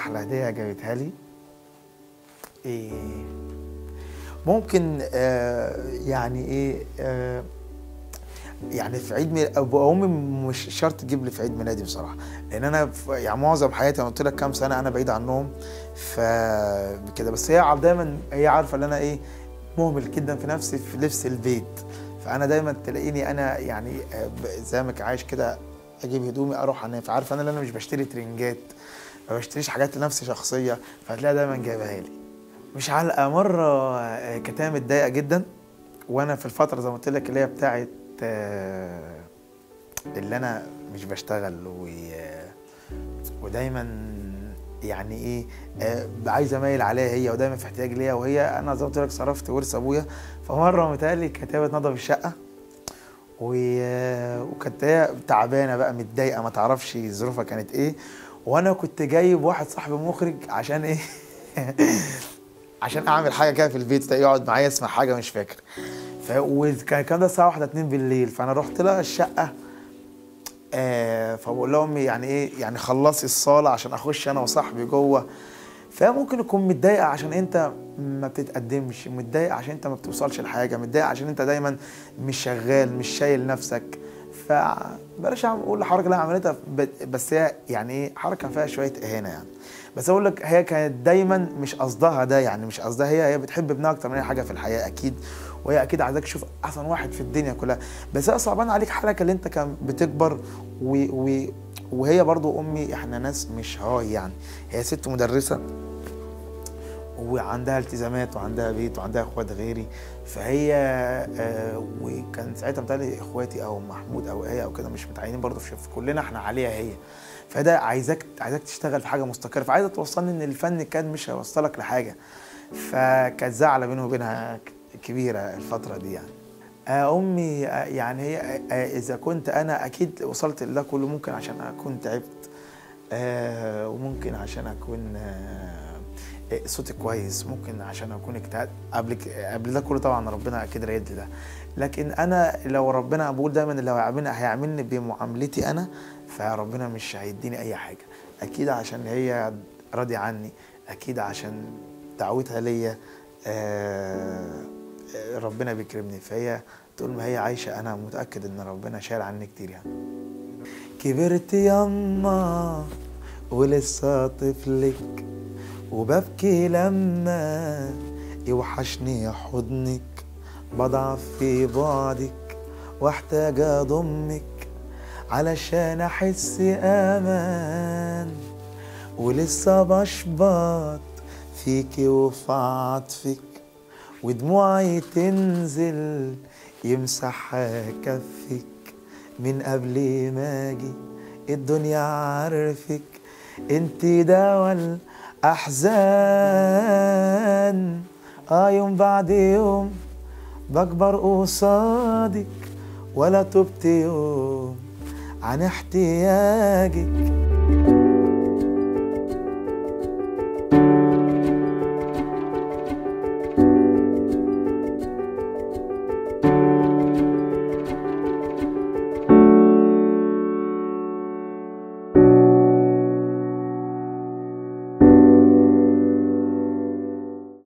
احلى هديه جابتها لي إيه ممكن آه يعني ايه آه يعني في عيد ميلاد ابو امي مش شرط تجيب لي في عيد ميلادي بصراحه لان انا في يعني معظم حياتي انا قلت لك كام سنه انا بعيد عنهم ف كده بس هي عارف- دايما هي عارفه ان انا ايه مهمل جدا في نفسي في لبس البيت فانا دايما تلاقيني انا يعني آه، ب- زي ما عايش كده اجيب هدومي اروح انام فعارفه انا ان انا مش بشتري ترنجات ما بشتريش حاجات لنفسي شخصيه فهتلاقيها دايما جايبها لي مش علقه مره آه، كانت هي متضايقه جدا وانا في الفتره زي ما قلت لك اللي هي بتاعت آه، اللي انا مش بشتغل و ودايما يعني ايه آه، عايز اميل عليها هي ودايما في احتياج ليها وهي انا زي ما قلت لك صرفت ورث ابويا فمره متهيألي كانت هي بتنظف الشقه و- وكانت هي تعبانه بقى متضايقه ما تعرفش ظروفها كانت ايه وانا كنت جايب واحد صاحبي مخرج عشان ايه عشان اعمل حاجه كده في البيت يقعد معايا يسمع حاجه مش فاكر ف وكان الكلام ده الساعه 1 2 بالليل فانا رحت لها الشقه آه فبقول لهم يعني ايه يعني خلصي الصاله عشان اخش انا وصاحبي جوه فممكن تكون متضايقه عشان انت ما بتتقدمش متضايقه عشان انت ما بتوصلش لحاجه متضايقه عشان انت دايما مش شغال مش شايل نفسك فبلاش اقول الحركه اللي انا عملتها ب- بس هي يعني ايه حركه فيها شويه اهانه يعني بس اقول لك هي كانت دايما مش قصدها ده يعني مش قصدها هي هي بتحب ابنها اكتر من اي حاجه في الحياه اكيد وهي اكيد عايزاك تشوف احسن واحد في الدنيا كلها بس هي صعبان عليك حركه اللي انت كان بتكبر و... و... وهي برضو امي احنا ناس مش هاي يعني هي ست مدرسه وعندها التزامات وعندها بيت وعندها اخوات غيري فهي آه وكان ساعتها متهيألي اخواتي او محمود او هي او كده مش متعينين برضه في في كلنا احنا عليها هي فده عايزاك عايزاك تشتغل في حاجه مستقره فعايزه توصلني ان الفن كان مش هيوصلك لحاجه فكانت زعله بيني وبينها ك- كبيره الفتره دي يعني آه، امي آه، يعني هي آه، اذا كنت انا اكيد وصلت لده كله ممكن عشان اكون تعبت آه، وممكن عشان اكون آه، آه، صوتي كويس ممكن عشان اكون اجتهاد قبل ك- قبل ده كله طبعا ربنا اكيد رايد لي ده لكن انا لو ربنا بقول دايما لو هيعاملني هيعاملني بمعاملتي انا فربنا مش هيديني اي حاجه اكيد عشان هي راضيه عني اكيد عشان دعوتها ليا آه، آه، ربنا بيكرمني فهي طول ما هي عايشه انا متاكد ان ربنا شايل عني كتير يعني كبرت يما ولسه طفلك وببكي لما يوحشني حضنك بضعف في بعدك واحتاج اضمك علشان احس امان ولسه بشبط فيكي وفي عطفك ودموعي تنزل يمسحها كفك من قبل ما اجي الدنيا عارفك انت دوا الاحزان اه يوم بعد يوم بكبر قصادك ولا تبت يوم عن احتياجك